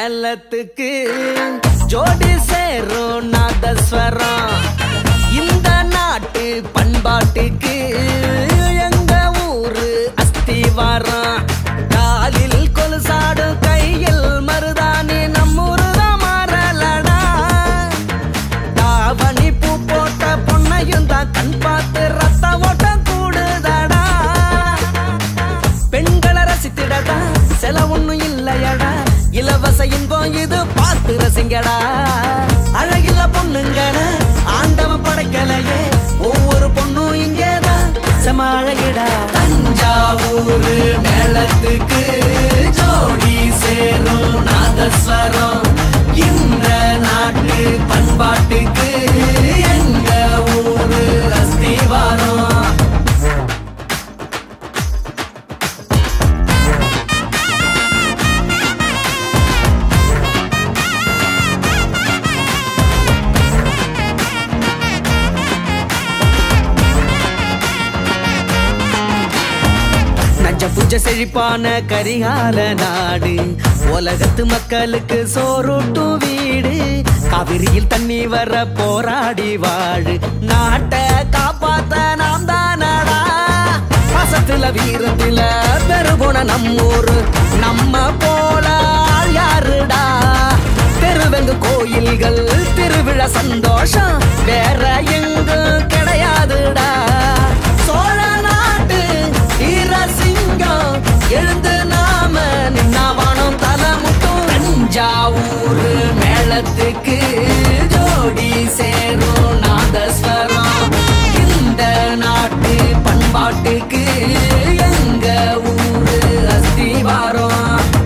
மேலத்துக்கு ஜோடி சேரும் நாதஸ்வரம் இந்த நாட்டு பண்பாட்டுக்கு எங்க ஊரு அஸ்திவாரம் காலில் கொலுசாடும் கையில் மருதானி நம்மூருதான் மாறலடா தாவணி பூ போட்ட பொண்ணையும் தான் கண் பார்த்து ரத்த ஓட்டம் கூடுதடா பெண்களை ரசித்திடடா செல ஒண்ணும் இல்லையடா இலவச இன்பம் இது பார்த்து ரசிங்கடா அழகில்ல பொண்ணுங்கள ஆண்டவன் படைக்கலையே ஒவ்வொரு பொண்ணும் இங்கேதான் செம அழகிடா தஞ்சாவூர் மேளத்துக்கு ஜோடி சேரும் நாதஸ்வரம் இந்த நாட்டு பண்பாட்டுக்கு எங்க ஊரு அஸ்திவாரம் நஞ்ச புஞ்ச செழிப்பான கரிகால நாடு உலகத்து மக்களுக்கு சோறுட்டும் வீடு காவிரியில் தண்ணி வர போராடி வாழு நாட்டை காப்பாத்த நாம் தானடா பாசத்துல வீரத்துல பெருகுண நம்மூரு நம்ம போல ஆள் யாருடா தெருவெங்கு கோயில்கள் திருவிழா சந்தோஷம் வேற எங்கும் கிடையாதுடா சோழ நாட்டு வீரசிங்கம் எழுந்து நாம நின்னாவானம் தலைமுட்டும் தஞ்சாவூர் மேளத்துக்கு ஜோடி சேரும் நாதஸ்வரம் இந்த நாட்டு பண்பாட்டுக்கு எங்க ஊரு அஸ்திவாரம்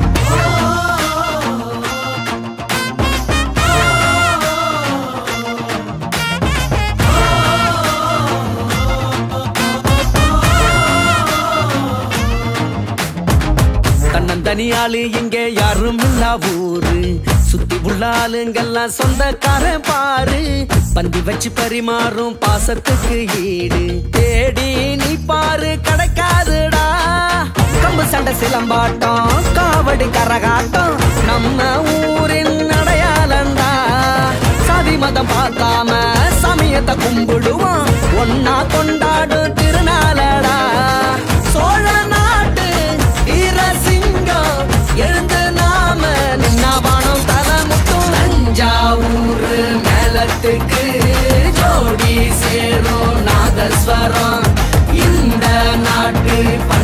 தன்னந்தனியாளு இங்கே யாரும் இல்ல ஊரு சுத்தி உள்ள ஆளுங்கெல்லாம் சொந்தக்காரன் பாரு பந்தி வச்சு பரிமாறும் பாசத்துக்கு ஈடு தேடி நீ பாரு கிடைக்காதுடா கம்பு சண்டை சிலம்பாட்டம் காவடி கரகாட்டம் நம்ம ஊரின் அடையாளண்டா சாதி மதம் பார்க்காம சமயத்தை கும்பிடுவோம் ஒன்னா கொண்டாடும் திருநாளடா சோழ நாட்டு வீரசிங்கம் எழுந்து நாம நின்னாவானம் தலைமுட்டும் தஞ்சாவூர் மேலத்துக்கு ஜோடி சேரும் நாதஸ்வரம் இந்த நாட்டு